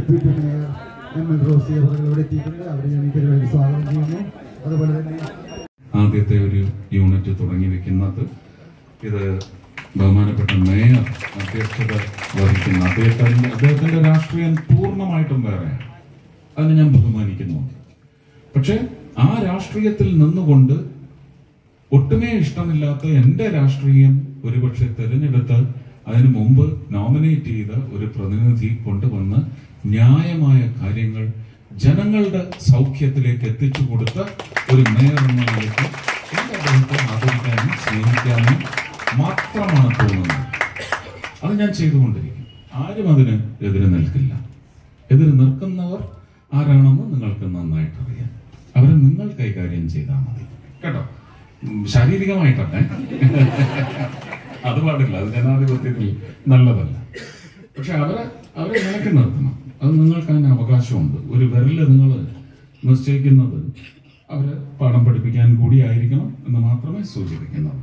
deputy mayor M L Rosy അവർ ഇവിടെ എത്തിയിട്ടുണ്ട് അവരെ ഞാൻ ഈ പരിപാടി സ്വാഗതം ചെയ്യുന്നു അതുപോലെ തന്നെ ആദ്യത്തെ ഒരു യൂണിറ്റ് തുടങ്ങി വെക്കുന്നത് ഇത് ബഹുമാനപ്പെട്ട മേയർ അധ്യക്ഷത വഹിക്കുന്ന അദ്ദേഹത്തിന്റെ അദ്ദേഹത്തിന്റെ രാഷ്ട്രീയം പൂർണ്ണമായിട്ടും വേറെയാണ് അതിന് ഞാൻ ബഹുമാനിക്കുന്നുണ്ട് പക്ഷെ ആ രാഷ്ട്രീയത്തിൽ നിന്നുകൊണ്ട് ഒട്ടുമേ ഇഷ്ടമില്ലാത്ത എന്റെ രാഷ്ട്രീയം ഒരുപക്ഷെ തെരഞ്ഞെടുത്ത് അതിനു മുമ്പ് നോമിനേറ്റ് ചെയ്ത ഒരു പ്രതിനിധി കൊണ്ടുവന്ന് ന്യായമായ കാര്യങ്ങൾ ജനങ്ങളുടെ സൗഖ്യത്തിലേക്ക് എത്തിച്ചു കൊടുത്ത ഒരു മേയർ എന്ന നിലയ്ക്ക് എനിക്ക് അദ്ദേഹത്തെ ആദരിക്കാനും സ്നേഹിക്കാനും മാത്രമാണ് തോന്നുന്നത് അത് ഞാൻ ചെയ്തുകൊണ്ടിരിക്കും ആരും അതിന് എതിര് നിൽക്കില്ല എതിര് നിൽക്കുന്നവർ ആരാണെന്ന് നിങ്ങൾക്ക് നന്നായിട്ട് അറിയാം അവരെ നിങ്ങൾ കൈകാര്യം ചെയ്താൽ മതി കേട്ടോ ഉം, ശാരീരികമായിട്ടല്ലേ അത് പാടില്ല അത് ജനാധിപത്യത്തിൽ നല്ലതല്ല പക്ഷെ അവരെ അവരെ നിലയ്ക്ക് നിർത്തണം അത് നിങ്ങൾക്ക് അതിന് അവകാശമുണ്ട് ഒരു വിരല് നിങ്ങൾ നിശ്ചയിക്കുന്നത് അവരെ പാഠം പഠിപ്പിക്കാൻ കൂടിയായിരിക്കണം എന്ന് മാത്രമേ സൂചിപ്പിക്കുന്നുള്ളൂ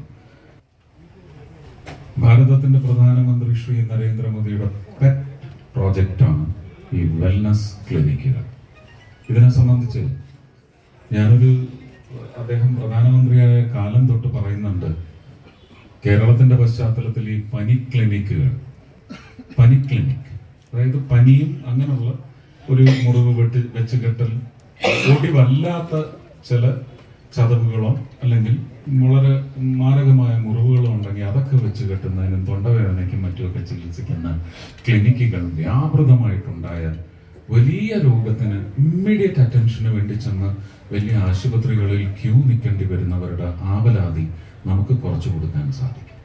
ഭാരതത്തിന്റെ പ്രധാനമന്ത്രി ശ്രീ നരേന്ദ്രമോദിയുടെ പെറ്റ് പ്രോജക്റ്റാണ് ഈ വെൽനസ് ക്ലിനിക്കുകൾ ഇതിനെ സംബന്ധിച്ച് ഞാനൊരു അദ്ദേഹം പ്രധാനമന്ത്രിയായ കാലം തൊട്ട് പറയുന്നുണ്ട് കേരളത്തിന്റെ പശ്ചാത്തലത്തിൽ ഈ പനി ക്ലിനിക്കുകൾ പനി ക്ലിനിക് അതായത് പനിയും അങ്ങനെയുള്ള ഒരു മുറിവ് വെട്ടി വെച്ച് കെട്ടൽ ഒടിവല്ലാത്ത ചില ചതവുകളോ അല്ലെങ്കിൽ വളരെ മാരകമായ മുറിവുകളോ ഉണ്ടെങ്കിൽ അതൊക്കെ വെച്ച് കെട്ടുന്നതിനും തൊണ്ടവേദനയ്ക്കും മറ്റുമൊക്കെ ചികിത്സിക്കുന്ന ക്ലിനിക്കുകൾ വ്യാപൃതമായിട്ടുണ്ടായാൽ വലിയ രോഗത്തിന് ഇമ്മീഡിയറ്റ് അറ്റൻഷന് വേണ്ടി ചെന്ന് വലിയ ആശുപത്രികളിൽ ക്യൂ നിൽക്കേണ്ടി വരുന്നവരുടെ ആവലാതി നമുക്ക് കുറച്ചു കൊടുക്കാൻ സാധിക്കും